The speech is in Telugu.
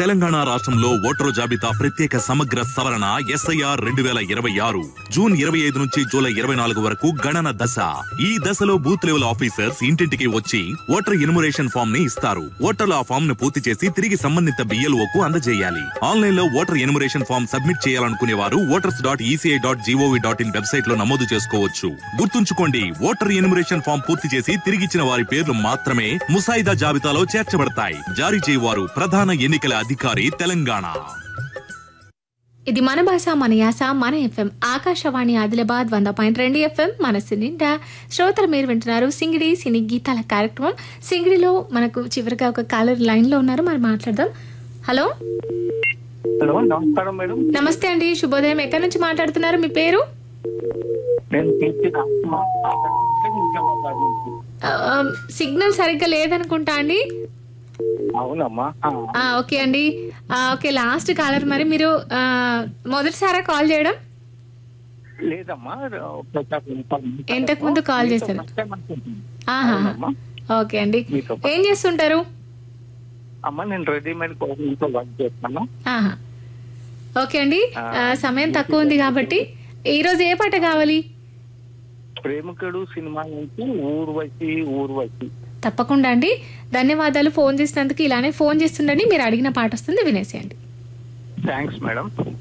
తెలంగాణ రాష్ట్రంలో ఓటరు జాబితా ప్రత్యేక సమగ్ర సవరణ ఎస్ఐఆర్ రెండు వేల ఇరవై ఆరు జూన్ ఇరవై ఐదు నుంచి జూలై ఇరవై నాలుగు వరకు గణన దశ ఈ దశలో బూత్ లెవెల్ ఆఫీసర్స్ ఇంటింటికి వచ్చి ఓటర్ ఇనుమరేషన్ ఫామ్ ని ఇస్తారు ఓటర్లు ఆ ఫామ్ ను పూర్తి చేసి తిరిగి సంబంధిత బిఎల్ఓ కు అందజేయాలి ఆన్లైన్ లో ఓటర్ ఎనుమరేషన్ ఫామ్ సబ్మిట్ చేయాలనుకునే వారు voters dot ECI dot GOV dot in website లో నమోదు చేసుకోవచ్చు గుర్తుంచుకోండి ఓటర్ ఎనుమరేషన్ ఫామ్ పూర్తి చేసి తిరిగిచ్చిన వారి పేర్లు మాత్రమే ముసాయిదా జాబితాలో చేర్చబడతాయి జారీ చేయవారు ప్రధాన ఎన్నికల అధికారి తెలంగాణ ఇది మన భాష మన యాస మన ఎఫ్ఎం ఆకాశవాణి ఆదిలాబాద్ వంద పాయింట్ రెండు ఎఫ్ఎం మనసు నిండా శ్రోతలు మీరు వింటున్నారు సింగిడి సినీ గీతాల కార్యక్రమం సింగిడిలో మనకు చివరిగా ఒక కాలర్ లైన్ లో ఉన్నారు మరి మాట్లాడదాం హలో హలో నమస్కారం మేడం నమస్తే అండి శుభోదయం ఎక్కడి నుంచి మాట్లాడుతున్నారు మీ పేరు నేను కీర్తి రాజకుమార్ నిజామాబాద్ నుంచి. ఆ, సిగ్నల్ సరిగ్గా లేదనుకుంటా అండి అవునమ్మా ఆ, ఆ, ఓకే అండి ఆ, ఓకే లాస్ట్ కాలర్ మరి మీరు ఆ, మొదటిసారా కాల్ చేయడం లేదమ్మా ప్రతాప్ ఇన్ఫార్మ్ ఇంతకు ముందు కాల్ మీతో చేశారు. first time అనుకుంటున్నాను. ఆహా అవునమ్మా. ఓకే అండి మీతో ఏం చేస్తుంటారు అమ్మా నేను రెడీమేడ్ కోచింగ్ వర్క్ చేస్తాను ఆహా ఓకే అండి ఆ, సమయం తక్కువ ఉంది కాబట్టి ఈరోజు ఏ పాట కావాలి ప్రేమికుడు సినిమా నుంచి ఊర్వశి ఊర్వశి తప్పకుండా అండి ధన్యవాదాలు ఫోన్ చేసినందుకు ఇలానే ఫోన్ చేస్తుండండి మీరు అడిగిన పాట వస్తుంది వినేసేయండి థ్యాంక్స్ మేడం